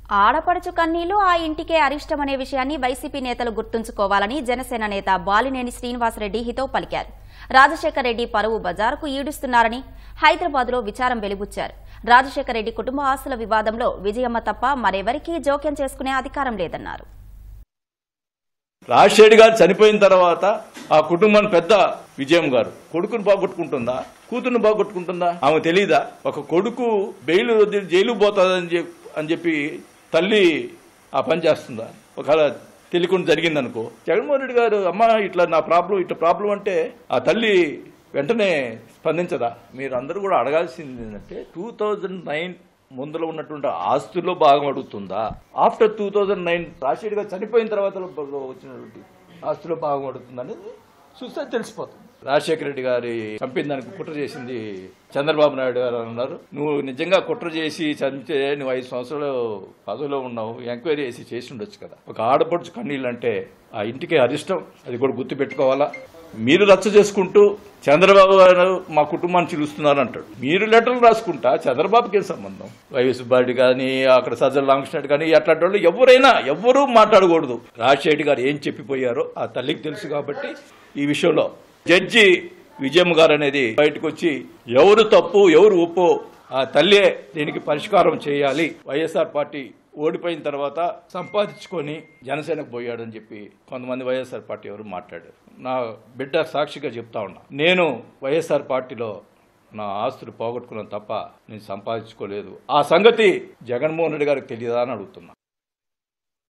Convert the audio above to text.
ఆడపడుచు కన్నీళ్లు ఆ ఇంటికే అరిష్టమనే విషయాన్ని వైసీపీ నేతలు గుర్తుంచుకోవాలని జనసేన నేత బాలినేని శ్రీనివాసరెడ్డి హితవు పలికారు రాజశేఖర రెడ్డి పరువు బజారుకు ఈడుస్తున్నారని హైదరాబాద్లో విచారం వెలిబుచ్చారు రాజశేఖర రెడ్డి కుటుంబ ఆస్తుల వివాదంలో విజయమ్మ తప్ప మరెవరికీ జోక్యం చేసుకునే అధికారం లేదన్నారు రాజశేఖర్ గారు చనిపోయిన తర్వాత ఆ కుటుంబాన్ని పెద్ద విజయం గారు కొడుకును బాగొట్టుకుంటుందా కూతురుని బాగొట్టుకుంటుందా ఆమె తెలీదా ఒక కొడుకు బెయిల్ వదిలి జైలు పోతుందని చెప్పి అని చెప్పి తల్లి ఆ పని చేస్తుందా ఒకవేళ తెలియకుండా జరిగిందనుకో జగన్మోహన్ రెడ్డి గారు అమ్మ ఇట్లా నా ప్రాబ్లం ఇట్లా ప్రాబ్లం అంటే ఆ తల్లి వెంటనే స్పందించదా మీరు అందరూ కూడా అడగాల్సింది ఏంటంటే టూ థౌజండ్ నైన్ ముందులో ఉన్నటువంటి ఆస్తుల్లో భాగం అడుగుతుందా after two thousand nine Rajasekhar garu చనిపోయిన తర్వాత వచ్చినటువంటి ఆస్తులో భాగం అడుగుతుందా అనేది చూస్తే తెలిసిపోతుంది రాజశేఖర రెడ్డి గారి చంపిన దానికి కుట్ర చేసింది చంద్రబాబు నాయుడు గారు అన్నారు నువ్వు నిజంగా కుట్ర చేసి చంపితే నువ్వు ఐదు సంవత్సరాలు పదవిలో ఉన్నావు ఎంక్వైరీ చేసి చేసి ఉండొచ్చు కదా ఒక ఆడపడుచు కన్నీళ్ళు అంటే ఆ ఇంటికి అరిష్టం అది కూడా గుర్తు పెట్టుకోవాలా మీరు రచ్చ చేసుకుంటూ చంద్రబాబు గారు మా కుటుంబాన్ని చిలుస్తున్నారు అంటాడు మీరు లెటర్లు రాసుకుంటా చంద్రబాబుకి ఏం సంబంధం వైఎస్ బారెడ్డి కానీ అక్కడ సజ్జల రామకృష్ణ కానీ అట్లాంటి వాళ్ళు ఎవరైనా ఎవరూ మాట్లాడకూడదు రాజశేఖర్ గారు ఏం చెప్పిపోయారో ఆ తల్లికి తెలుసు కాబట్టి ఈ విషయంలో జడ్జి విజయమ్మ గారు అనేది బయటకు వచ్చి ఎవరు తప్పు ఎవరు ఒప్పు ఆ తల్లే దీనికి పరిష్కారం చేయాలి వైఎస్ఆర్ పార్టీ ఓడిపోయిన తర్వాత సంపాదించుకొని జనసేనకు పోయాడని చెప్పి కొంతమంది వైఎస్ఆర్ పార్టీ ఎవరు మాట్లాడారు నా బిడ్డ సాక్షిగా చెప్తా ఉన్నా నేను వైఎస్ఆర్ పార్టీలో నా ఆస్తులు పోగొట్టుకున్నాను తప్ప నేను సంపాదించుకోలేదు ఆ సంగతి జగన్మోహన్ రెడ్డి గారికి తెలియదా అని అడుగుతున్నా